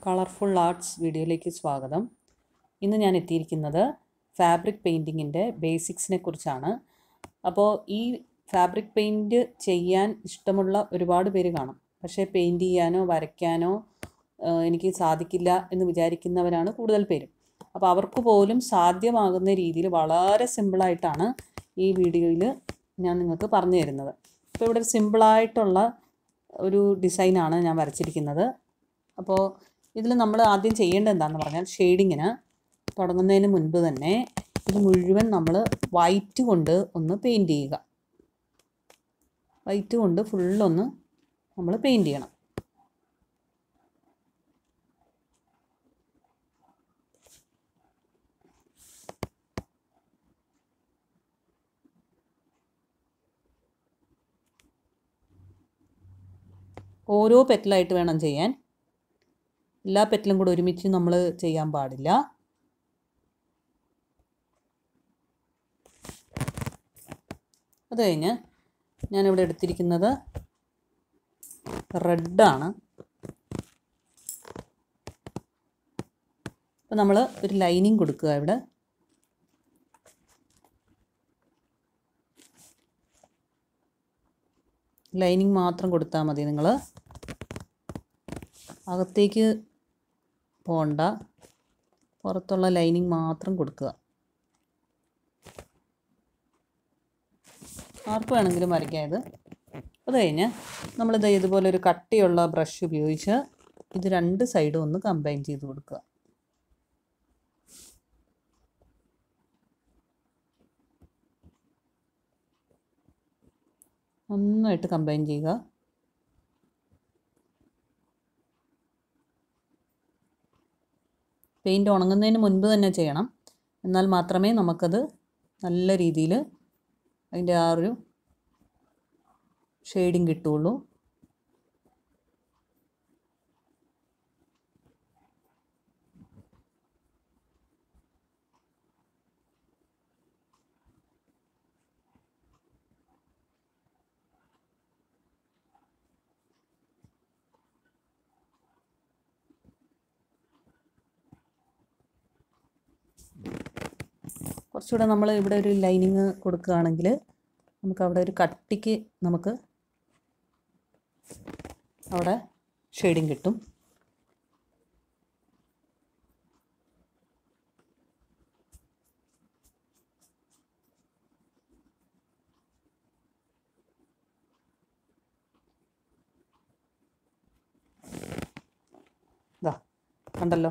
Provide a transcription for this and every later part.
colourful arts വീഡിയോയിലേക്ക് സ്വാഗതം ഇന്ന് ഞാൻ എത്തിയിരിക്കുന്നത് ഫാബ്രിക് പെയിൻറ്റിങ്ങിൻ്റെ ബേസിക്സിനെ കുറിച്ചാണ് അപ്പോൾ ഈ ഫാബ്രിക് പെയിൻറ്റ് ചെയ്യാൻ ഇഷ്ടമുള്ള ഒരുപാട് പേര് കാണും പക്ഷേ പെയിൻറ്റ് ചെയ്യാനോ വരയ്ക്കാനോ ആ, എനിക്ക് സാധിക്കില്ല എന്ന് വിചാരിക്കുന്നവരാണ് കൂടുതൽ പേരും അപ്പോൾ അവർക്ക് പോലും സാധ്യമാകുന്ന രീതിയിൽ വളരെ സിമ്പിളായിട്ടാണ് ഈ വീഡിയോയിൽ ഞാൻ നിങ്ങൾക്ക് പറഞ്ഞു തരുന്നത് ഇപ്പോൾ ഇവിടെ ഒരു സിമ്പിളായിട്ടുള്ള ഒരു ഡിസൈനാണ് ഞാൻ വരച്ചിരിക്കുന്നത് അപ്പോൾ ഇതിൽ നമ്മൾ ആദ്യം ചെയ്യേണ്ടത് എന്താണെന്ന് പറഞ്ഞാൽ ഷെയ്ഡിങ്ങിന് തുടങ്ങുന്നതിന് മുൻപ് തന്നെ ഇത് മുഴുവൻ നമ്മൾ വൈറ്റ് കൊണ്ട് ഒന്ന് പെയിൻറ്റ് ചെയ്യുക വൈറ്റ് കൊണ്ട് ഫുള്ളൊന്ന് നമ്മൾ പെയിൻറ്റ് ചെയ്യണം ഓരോ പെറ്റലായിട്ട് വേണം ചെയ്യാൻ എല്ലാ പെറ്റലും കൂടെ ഒരുമിച്ച് നമ്മൾ ചെയ്യാൻ പാടില്ല അത് കഴിഞ്ഞ് ഞാനിവിടെ എടുത്തിരിക്കുന്നത് റെഡാണ് അപ്പം നമ്മൾ ഒരു ലൈനിങ് കൊടുക്കുക ഇവിടെ ലൈനിങ് മാത്രം കൊടുത്താൽ മതി നിങ്ങൾ അകത്തേക്ക് പോണ്ട പുറത്തുള്ള ലൈനിങ് മാത്രം കൊടുക്കുക ആർക്ക് വേണമെങ്കിലും വരയ്ക്കാം ഇത് അത് കഴിഞ്ഞ് നമ്മളിത് ഇതുപോലെ ഒരു കട്ടിയുള്ള ബ്രഷ് ഉപയോഗിച്ച് ഇത് രണ്ട് സൈഡും ഒന്ന് കമ്പൈൻ ചെയ്ത് കൊടുക്കുക നന്നായിട്ട് കമ്പൈൻ ചെയ്യുക പെയിൻറ്റ് ഉണങ്ങുന്നതിന് മുൻപ് തന്നെ ചെയ്യണം എന്നാൽ മാത്രമേ നമുക്കത് നല്ല രീതിയിൽ അതിൻ്റെ ആ ഒരു ഷെയ്ഡിങ് കിട്ടുള്ളൂ കുറച്ചുകൂടെ നമ്മൾ ഇവിടെ ഒരു ലൈനിങ് കൊടുക്കുകയാണെങ്കിൽ നമുക്ക് അവിടെ ഒരു കട്ടിക്ക് നമുക്ക് അവിടെ ഷെയ്ഡിങ് കിട്ടും ഇതാ കണ്ടല്ലോ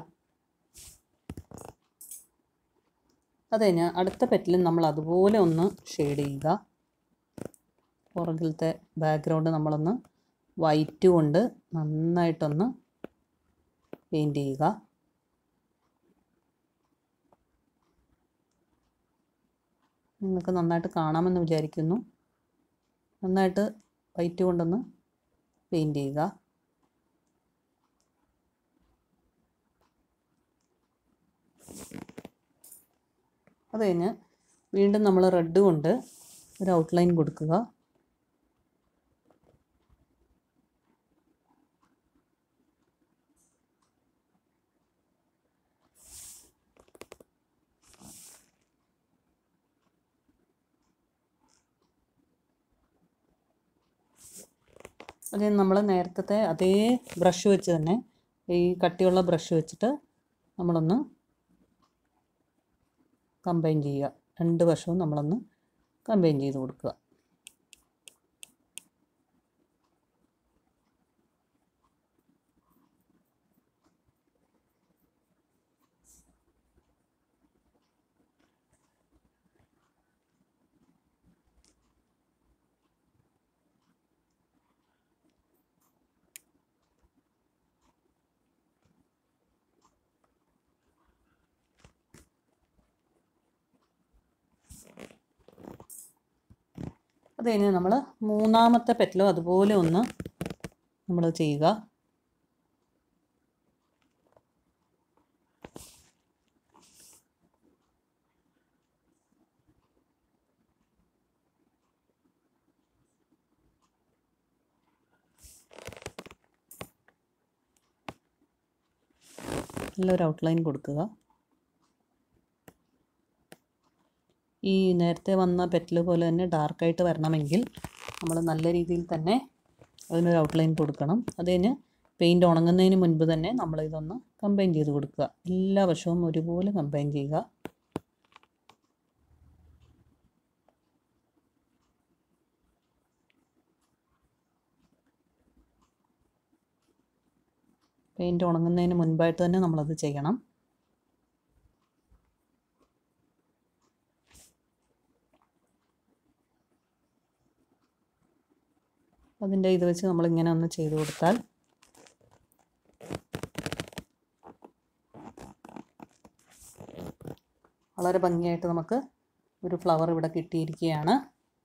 അത് കഴിഞ്ഞാൽ അടുത്ത പെറ്റിലും നമ്മൾ അതുപോലെ ഒന്ന് ഷെയ്ഡ് ചെയ്യുക പുറകിലത്തെ ബാക്ക്ഗ്രൗണ്ട് നമ്മളൊന്ന് വൈറ്റ് കൊണ്ട് നന്നായിട്ടൊന്ന് പെയിൻറ്റ് ചെയ്യുക നിങ്ങൾക്ക് നന്നായിട്ട് കാണാമെന്ന് വിചാരിക്കുന്നു നന്നായിട്ട് വൈറ്റ് കൊണ്ടൊന്ന് പെയിൻറ്റ് ചെയ്യുക അത് കഴിഞ്ഞ് വീണ്ടും നമ്മൾ റെഡ് കൊണ്ട് ഒരു ഔട്ട്ലൈൻ കൊടുക്കുക അത് നമ്മൾ നേരത്തെ അതേ ബ്രഷ് വെച്ച് തന്നെ ഈ കട്ടിയുള്ള ബ്രഷ് വെച്ചിട്ട് നമ്മളൊന്ന് കമ്പൈൻ ചെയ്യുക രണ്ട് വശവും നമ്മളൊന്ന് കമ്പൈൻ ചെയ്ത് കൊടുക്കുക അത് കഴിഞ്ഞ് നമ്മൾ മൂന്നാമത്തെ പെറ്റലും അതുപോലെ ഒന്ന് നമ്മൾ ചെയ്യുക നല്ലൊരു ഔട്ട്ലൈൻ കൊടുക്കുക ഈ നേരത്തെ വന്ന പെറ്റൽ പോലെ തന്നെ ഡാർക്കായിട്ട് വരണമെങ്കിൽ നമ്മൾ നല്ല രീതിയിൽ തന്നെ അതിനൊരു ഔട്ട്ലൈൻ കൊടുക്കണം അത് കഴിഞ്ഞ് പെയിൻറ്റ് ഉണങ്ങുന്നതിന് മുൻപ് തന്നെ നമ്മൾ ഇതൊന്ന് കമ്പൈൻ ചെയ്ത് കൊടുക്കുക എല്ലാ വശവും ഒരുപോലെ കമ്പൈൻ ചെയ്യുക പെയിൻറ്റ് ഉണങ്ങുന്നതിന് മുൻപായിട്ട് തന്നെ നമ്മളത് ചെയ്യണം അതിൻ്റെ ഇത് വെച്ച് നമ്മളിങ്ങനെ ഒന്ന് ചെയ്ത് കൊടുത്താൽ വളരെ ഭംഗിയായിട്ട് നമുക്ക് ഒരു ഫ്ലവർ ഇവിടെ കിട്ടിയിരിക്കുകയാണ്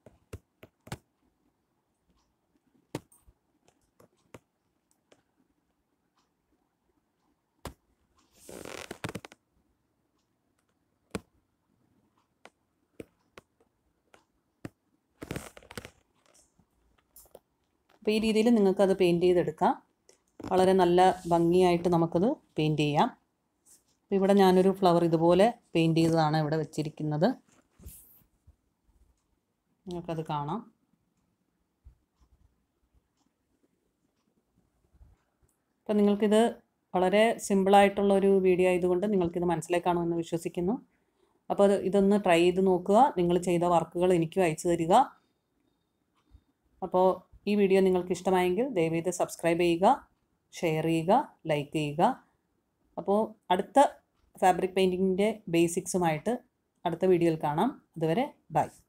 അപ്പോൾ ഈ രീതിയിൽ നിങ്ങൾക്കത് പെയിൻറ്റ് ചെയ്തെടുക്കാം വളരെ നല്ല ഭംഗിയായിട്ട് നമുക്കത് പെയിൻറ്റ് ചെയ്യാം അപ്പോൾ ഇവിടെ ഞാനൊരു ഫ്ലവർ ഇതുപോലെ പെയിൻറ്റ് ചെയ്തതാണ് ഇവിടെ വെച്ചിരിക്കുന്നത് നിങ്ങൾക്കത് കാണാം അപ്പോൾ നിങ്ങൾക്കിത് വളരെ സിമ്പിളായിട്ടുള്ള ഒരു വീഡിയോ ആയതുകൊണ്ട് നിങ്ങൾക്കിത് മനസ്സിലായി കാണുമെന്ന് വിശ്വസിക്കുന്നു അപ്പോൾ അത് ഇതൊന്ന് ട്രൈ ചെയ്ത് നോക്കുക നിങ്ങൾ ചെയ്ത വർക്കുകൾ എനിക്കും അയച്ചു തരിക അപ്പോൾ ഈ വീഡിയോ നിങ്ങൾക്ക് ഇഷ്ടമായെങ്കിൽ ദയവേത് സബ്സ്ക്രൈബ് ചെയ്യുക ഷെയർ ചെയ്യുക ലൈക്ക് ചെയ്യുക അപ്പോൾ അടുത്ത ഫാബ്രിക് പെയിൻറ്റിങ്ങിൻ്റെ ബേസിക്സുമായിട്ട് അടുത്ത വീഡിയോയിൽ കാണാം അതുവരെ ബൈ